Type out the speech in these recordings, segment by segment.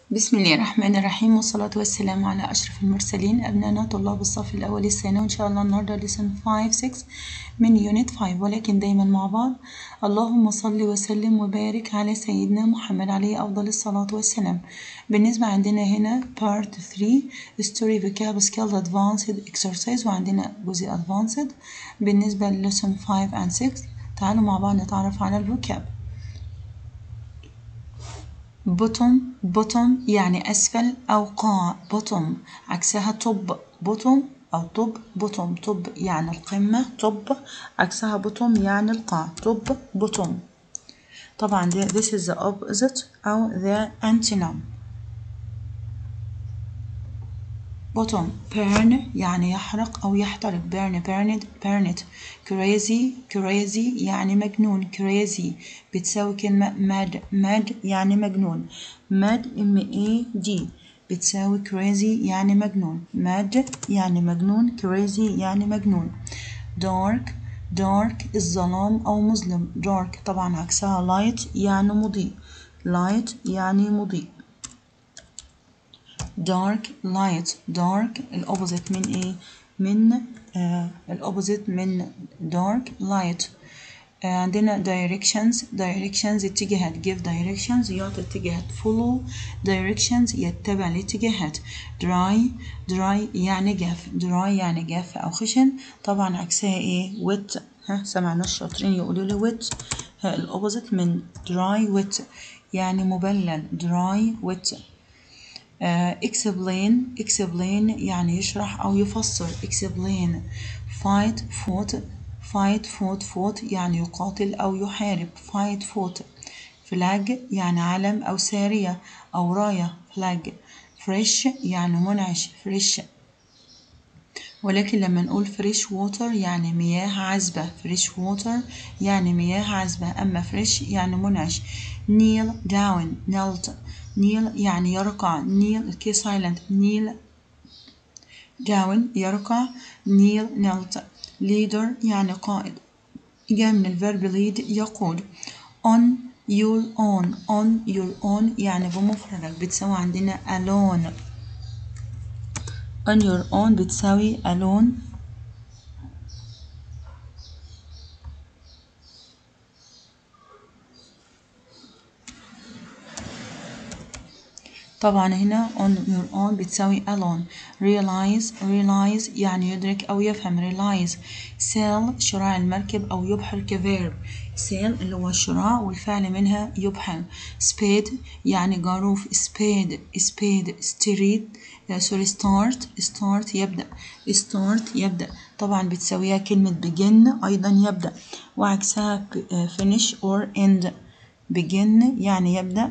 بسم الله الرحمن الرحيم والصلاة والسلام على أشرف المرسلين أبنائنا طلاب الصف الأول الثانوي إن شاء الله النهاردة lesson 5 6 من يونت 5 ولكن دايما مع بعض اللهم صل وسلم وبارك على سيدنا محمد عليه أفضل الصلاة والسلام بالنسبة عندنا هنا part 3 story vocab skills advanced exercise وعندنا جزء advanced بالنسبة ل lesson 5 and 6 تعالوا مع بعض نتعرف على الفوكاب bottom bottom يعني أسفل أو قاع bottom عكسها top bottom أو top bottom top يعني القمة top عكسها bottom يعني القاع top bottom طبعا this is the opposite أو the antonym bottom burn يعني يحرق أو يحترق burn burned burned crazy crazy يعني مجنون crazy بتساوي كلمة mad mad يعني مجنون mad m a d بتساوي crazy يعني مجنون mad يعني مجنون crazy يعني مجنون dark dark الظلام أو مظلم dark طبعا عكسها light يعني مضيء light يعني مضيء dark light dark الأوبوزيت من إيه؟ من آه الأوبوزيت من dark light آه عندنا directions directions اتجاهات give directions يعطي اتجاهات follow directions يتبع الاتجاهات dry dry يعني جاف dry يعني جاف أو خشن طبعا عكسها إيه wet ها سمعنا الشاطرين يقولوا لي wet الأوبوزيت من dry wet يعني مبلل dry wet Uh, explain explain يعني يشرح أو يفسر explain fight fought fight fought fought يعني يقاتل أو يحارب fight fought flag يعني علم أو سارية أو راية flag fresh يعني منعش fresh ولكن لما نقول فريش ووتر يعني مياه عذبة فريش ووتر يعني مياه عذبة أما فريش يعني منعش kneel down knelt kneel يعني يركع kneel الكي silent kneel down يركع kneel knelt leader يعني قائد جاء من الفيرب lead يقود on your own on your own يعني بمفردك بتساوي عندنا alone on your own بتساوي alone طبعا هنا on your own بتساوي alone realize realize يعني يدرك أو يفهم realize sail شراع المركب أو يبحر كفيرب sail اللي هو الشراع والفعل منها يبحر spade يعني جاروف spade spade street سوري start start يبدأ start يبدأ طبعا بتساويها كلمة begin أيضا يبدأ وعكسها finish or end begin يعني يبدأ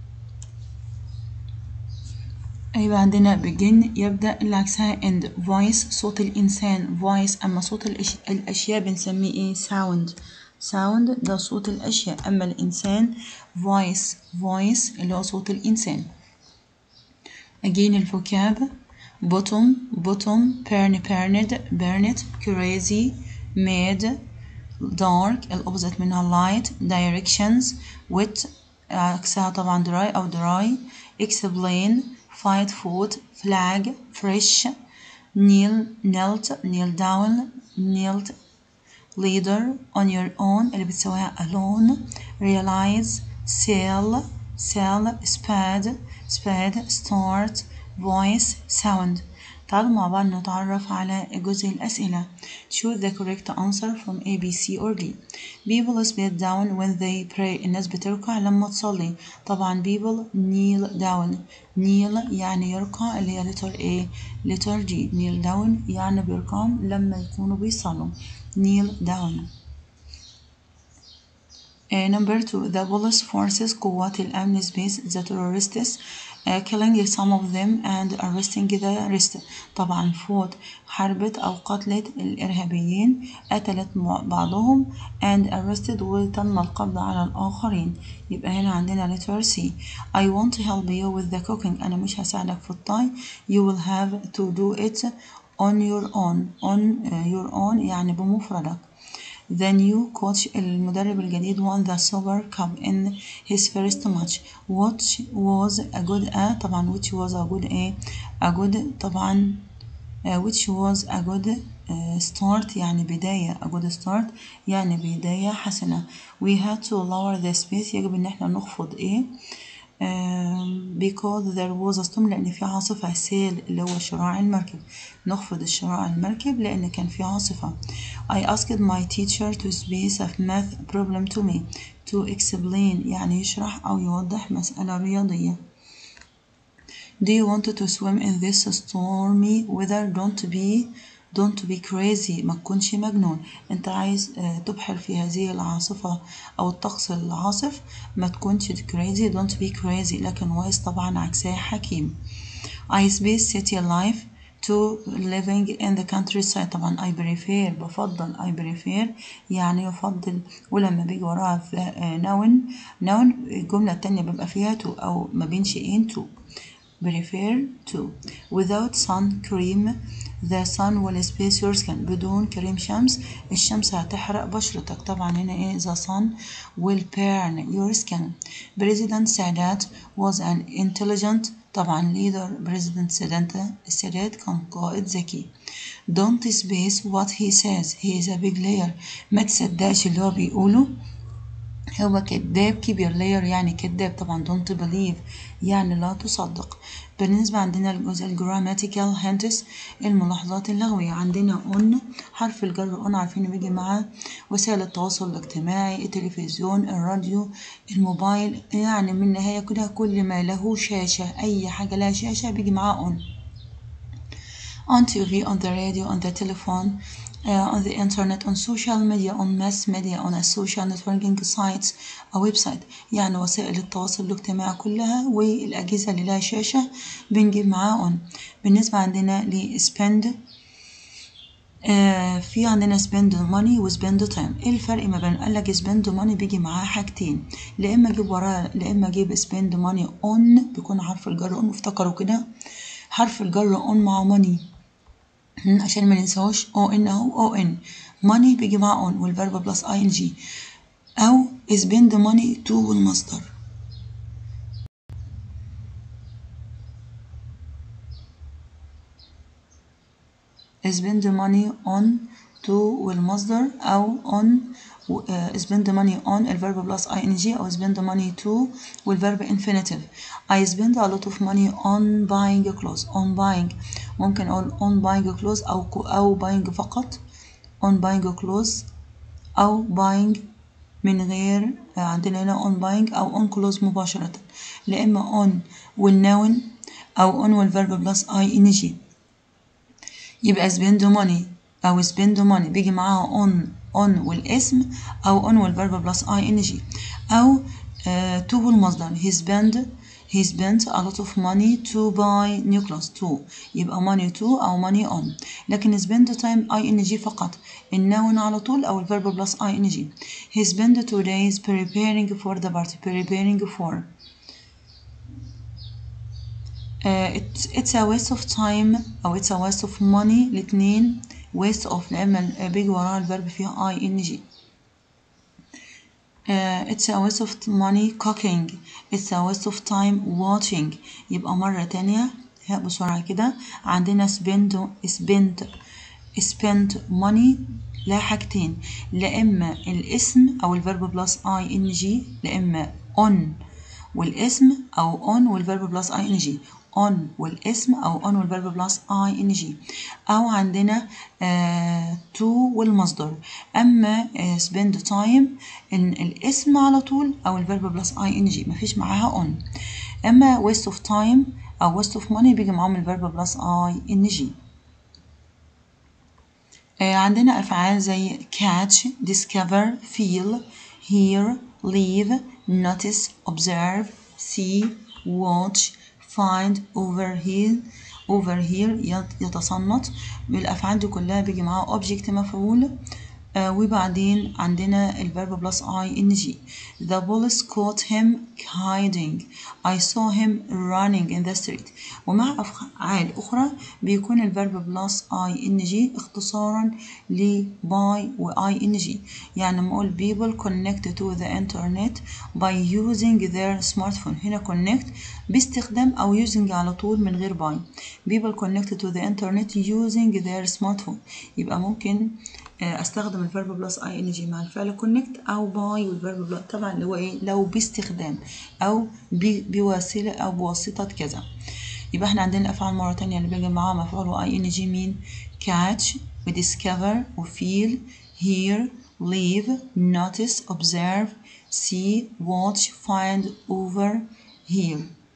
يبقى عندنا begin يبدأ اللي عكسها end voice صوت الإنسان voice أما صوت الأش... الأشياء بنسميه إيه sound sound ده صوت الأشياء أما الإنسان voice voice اللي هو صوت الإنسان again الفوكاب bottom bottom burn burned burned crazy made dark الأوبزيت منها light directions wet عكسها طبعا dry أو dry explain fight foot flag fresh kneel knelt kneel down knelt leader on your own اللي بتساويها alone realize sail sail spade spade start voice sound تعالوا مع بعض نتعرف على جزء الأسئلة choose the correct answer from A, B, C or D people sit down when they pray الناس بتركع لما تصلي طبعا people kneel down kneel يعني يركع اللي هي letter A letter G kneel down يعني بيركعوا لما يكونوا بيصلوا kneel down Uh, number two, the police forces قوات الأمن space the terrorists uh, killing some of them and arresting the rest طبعا fought حربت أو قتلت الإرهابيين قتلت بعضهم and arrested وتم القبض على الآخرين يبقى هنا عندنا letter C I want to help you with the cooking أنا مش هساعدك في الطهي you will have to do it on your own on uh, your own يعني بمفردك the new coach المدرب الجديد won the super cup in his first match which was a good a طبعا which was a good a a good طبعا uh, which was a good uh, start يعني بداية a good start يعني بداية حسنة we had to lower the space يجب ان احنا نخفض ايه um, because there was a storm لأن في عاصفة سيل اللي هو شراع المركب نخفض الشراع المركب لأن كان في عاصفة I asked my teacher to space a math problem to me to explain يعني يشرح أو يوضح مسألة رياضية Do you want to swim in this stormy weather? Don't be don't be crazy ما تكونش مجنون انت عايز تبحر في هذه العاصفة او الطقس العاصف ما تكونش crazy don't be crazy لكن وايز طبعا عكسها حكيم I space city life to living in the countryside طبعا I prefer بفضل I prefer يعني يفضل ولما بيجي وراها نون نون الجملة التانية بيبقى فيها to أو ما بين شيئين to prefer to without sun cream the sun will space your skin بدون كريم شمس الشمس هتحرق بشرتك طبعا هنا ايه the sun will burn your skin President Sadat was an intelligent طبعا leader President Sadat السادات كان قائد ذكي don't space what he says he is a big liar ما تصدقش اللي هو بيقوله هو كذاب كبير لاير يعني كذاب طبعا don't believe يعني لا تصدق بالنسبة عندنا الجزء الجراماتيكال هنتس الملاحظات اللغوية عندنا on حرف الجر on عارفين بيجي معاه وسائل التواصل الاجتماعي التلفزيون الراديو الموبايل يعني من النهاية كده كل ما له شاشة أي حاجة لها شاشة بيجي معاه on on TV on the radio on the telephone uh, on the internet on social media on mass media on a social networking sites a website يعني وسائل التواصل الاجتماعي كلها والأجهزة اللي لها شاشة بنجيب معاها on بالنسبة عندنا ل spend آه في عندنا spend money و spend time ايه الفرق ما بين قال لك spend money بيجي معاه حاجتين لا اما اجيب وراه لا اما اجيب spend money on بيكون حرف الجر on وافتكروا كده حرف الجر on مع money عشان ما ننساوش او ان اهو او ان ماني بيجي مع اون والفيرب بلس اي ان جي او spend money to والمصدر spend money on to والمصدر او on uh, spend money on الفيرب بلس ing او spend money to والفيرب infinitive I spend a lot of money on buying clothes on buying ممكن اقول on buying clothes او او buying فقط on buying clothes او buying من غير عندنا هنا on buying او on clothes مباشرة لا اما on والنون او on والفيرب بلس ing يبقى spend money او spend money بيجي معاها on on والاسم أو on والverb plus ing أو uh, to والمصدر he spent he spent a lot of money to buy new clothes to يبقى money to أو money on لكن spend time ing فقط النون على طول أو الverb plus ing he spent two days preparing for the party preparing for uh, it's, it's a waste of time أو it's a waste of money الاتنين waste of لما بيجي وراها الفيرب فيها ing uh, it's a waste of money cooking it's a waste of time watching يبقى مرة تانية بسرعة كده عندنا spend spend spend money لا حاجتين لا إما الاسم أو الفيرب بلس ing لا إما on والاسم أو on والفيرب بلس ing on والاسم أو on والفيرب بلس ing أو عندنا uh, to والمصدر أما uh, spend time إن الاسم على طول أو الفيرب بلس ing مفيش معاها on أما waste of time أو waste of money بيجي معاهم الفيرب بلس ing uh, عندنا أفعال زي catch discover feel hear leave notice observe see watch find overhear overhear يتصنت بالأفعال دي كلها بيجي معاها object مفعول آه وبعدين عندنا الفيرب بلس I إن جي The police caught him hiding I saw him running in the street ومع أفعال أخرى بيكون الفيرب بلس I إن جي اختصارا ل by و I إن جي يعني لما أقول people connect to the internet by using their smartphone هنا connect باستخدام أو using على طول من غير by people connect to the internet using their smartphone يبقى ممكن استخدم الفيرب بلس اي ان جي مع الفعل كونكت او باي والفيرب بلس طبعا اللي هو ايه لو باستخدام او بوسيله او بواسطه كذا يبقى احنا عندنا الافعال مره تانية اللي بيجي معاها مفعول اي ان جي مين catch وديسكفر وفيل hear leave notice observe see watch find over hear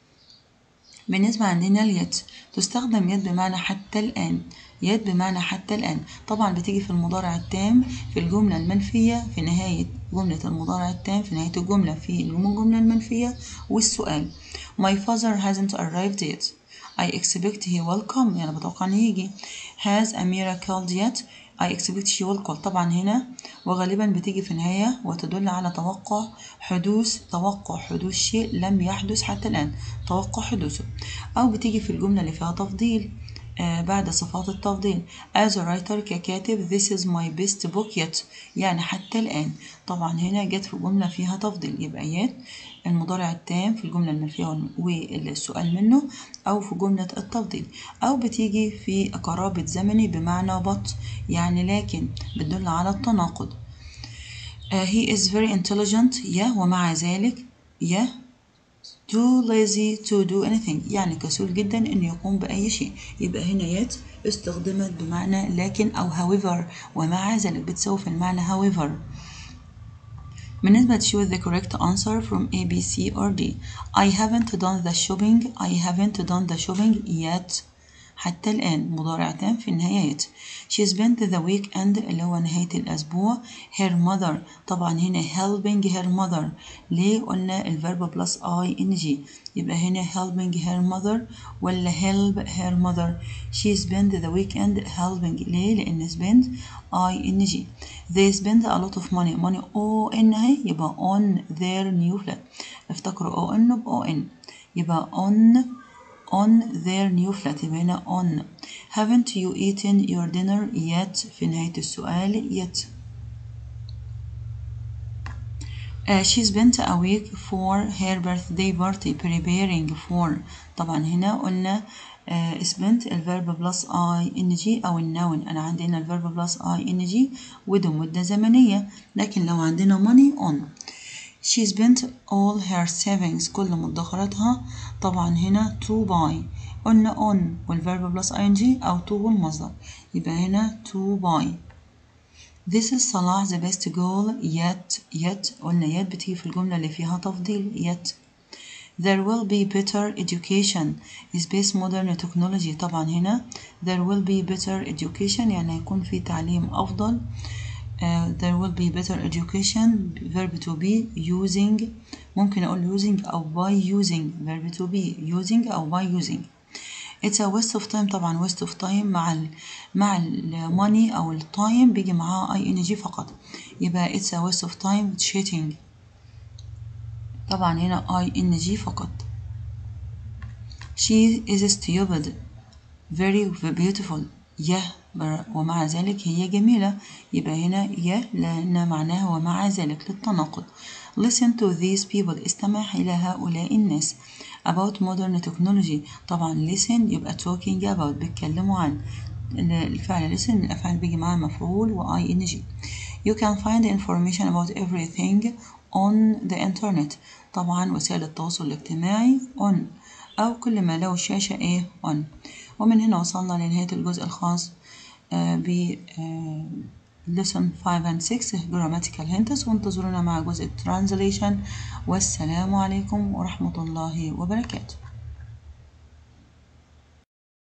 بالنسبة عندنا اليد تستخدم يد بمعنى حتى الآن يد بمعنى حتى الآن طبعا بتيجي في المضارع التام في الجملة المنفية في نهاية جملة المضارع التام في نهاية الجملة في الجملة المنفية والسؤال My father hasn't arrived yet I expect he will come يعني بتوقع إنه يجي Has Amira called yet I expect she will call طبعا هنا وغالبا بتيجي في النهاية وتدل على توقع حدوث توقع حدوث شيء لم يحدث حتى الآن توقع حدوثه أو بتيجي في الجملة اللي فيها تفضيل آه بعد صفات التفضيل as a writer ككاتب this is my best book yet يعني حتى الآن طبعا هنا جت في جملة فيها تفضيل يبقى يت المضارع التام في الجملة المنفية والسؤال منه أو في جملة التفضيل أو بتيجي في قرابة زمني بمعنى بط يعني لكن بتدل على التناقض uh, he is very intelligent yeah ومع ذلك yeah too lazy to do anything يعني كسول جدا انه يقوم باي شيء يبقى هنا يت استخدمت بمعنى لكن او however ومع ذلك بتساوي في المعنى however بالنسبة choose the correct answer from A, B, C or D I haven't done the shopping I haven't done the shopping yet حتى الآن مضارع تام في النهاية she spent the weekend اللي هو نهاية الأسبوع her mother طبعا هنا helping her mother ليه قلنا الفيرب بلس I إن جي يبقى هنا helping her mother ولا help her mother she spent the weekend helping ليه لأن spent I إن جي they spend a lot of money money O إن هي يبقى on their new flat افتكروا O إن ب O إن يبقى on on their new flat يبقى هنا on haven't you eaten your dinner yet في نهاية السؤال yet uh, she spent a week for her birthday party preparing for طبعا هنا قلنا uh, spent الفيرب بلس اي ان جي او النون انا عندي هنا الفيرب بلس اي ان جي وده مدة زمنية لكن لو عندنا money on She spent all her savings كل مدخراتها طبعا هنا to buy قلنا on والverb plus ing أو to والمصدر يبقى هنا to buy This is Salah the best goal yet yet قلنا yet بتيجي في الجملة اللي فيها تفضيل yet There will be better education space modern technology طبعا هنا there will be better education يعني هيكون في تعليم أفضل Uh, there will be better education verb to be using ممكن أقول using أو by using verb to be using أو by using it's a waste of time طبعا waste of time مع ال مع ال money أو ال time بيجي معاه ing فقط يبقى it's a waste of time cheating طبعا هنا ing فقط she is stupid very beautiful yeah ومع ذلك هي جميلة يبقى هنا يا لأن معناها ومع ذلك للتناقض listen to these people استمع إلى هؤلاء الناس about modern technology طبعا listen يبقى talking about بيتكلموا عن الفعل listen من الأفعال بيجي معاه مفعول و ing you can find information about everything on the internet طبعا وسائل التواصل الاجتماعي on أو كل ما له شاشة ايه on ومن هنا وصلنا لنهاية الجزء الخاص ب lesson 5 and 6 grammatical hints وانتظرونا مع جزء translation والسلام عليكم ورحمة الله وبركاته